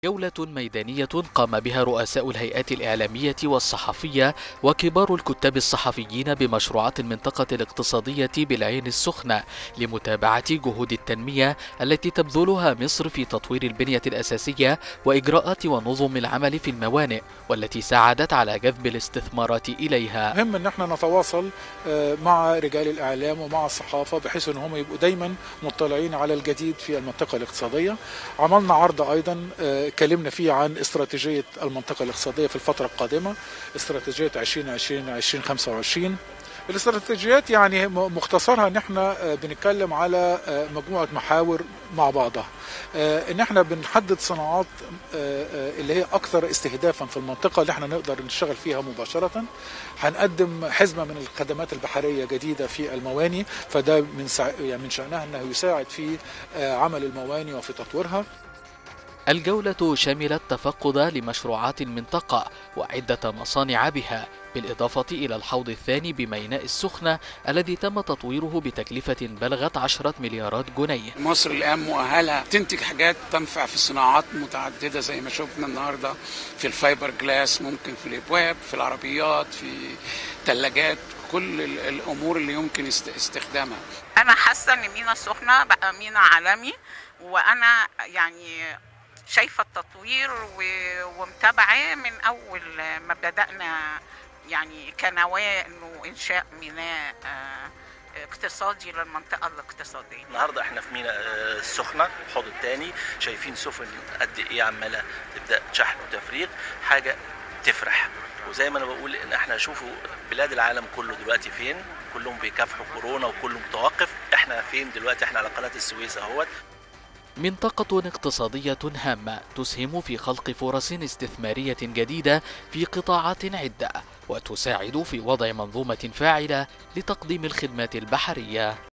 جولة ميدانية قام بها رؤساء الهيئات الإعلامية والصحفية وكبار الكتاب الصحفيين بمشروعات المنطقة الاقتصادية بالعين السخنة لمتابعة جهود التنمية التي تبذلها مصر في تطوير البنية الأساسية وإجراءات ونظم العمل في الموانئ والتي ساعدت على جذب الاستثمارات إليها مهم ان احنا نتواصل آه، مع رجال الاعلام ومع الصحافه بحيث ان هم يبقوا دايما مطلعين على الجديد في المنطقه الاقتصاديه عملنا عرض ايضا آه، اتكلمنا فيه عن استراتيجيه المنطقه الاقتصاديه في الفتره القادمه استراتيجيه 2020 2025 الاستراتيجيات يعني م- مختصرها ان احنا آه، بنتكلم على آه، مجموعه محاور مع بعضها آه، ان احنا بنحدد صناعات آه، آه، اللي هي اكثر استهدافا في المنطقه اللي احنا نقدر نشتغل فيها مباشره هنقدم حزمه من الخدمات البحريه جديده في المواني فده من سع... يعني من شانها انه يساعد في آه، عمل المواني وفي تطويرها الجولة شملت تفقد لمشروعات المنطقة وعدة مصانع بها بالإضافة إلى الحوض الثاني بميناء السخنة الذي تم تطويره بتكلفة بلغت عشرة مليارات جنيه مصر الآن مؤهلة تنتج حاجات تنفع في صناعات متعددة زي ما شفنا النهاردة في الفايبر جلاس ممكن في الأبواب في العربيات في ثلاجات كل ال- الأمور اللي يمكن است- استخدامها انا حاسه ان مينا السخنه بقى مينا عالمي وانا يعني شايفه التطوير و- ومتابعاه من اول ما بدانا يعني كنواه انه انشاء ميناء آه، اقتصادي للمنطقه الاقتصاديه النهارده احنا في ميناء آه، السخنه الحوض الثاني شايفين سفن قد ايه عماله تبدا شحن وتفريغ حاجه تفرح وزي ما انا بقول ان احنا شوفوا بلاد العالم كله دلوقتي فين كلهم بيكافحوا كورونا وكله متوقف احنا فين دلوقتي احنا على قناه السويس اهوت منطقة اقتصادية هامة تسهم في خلق فرص استثمارية جديدة في قطاعات عدة وتساعد في وضع منظومة فاعلة لتقديم الخدمات البحرية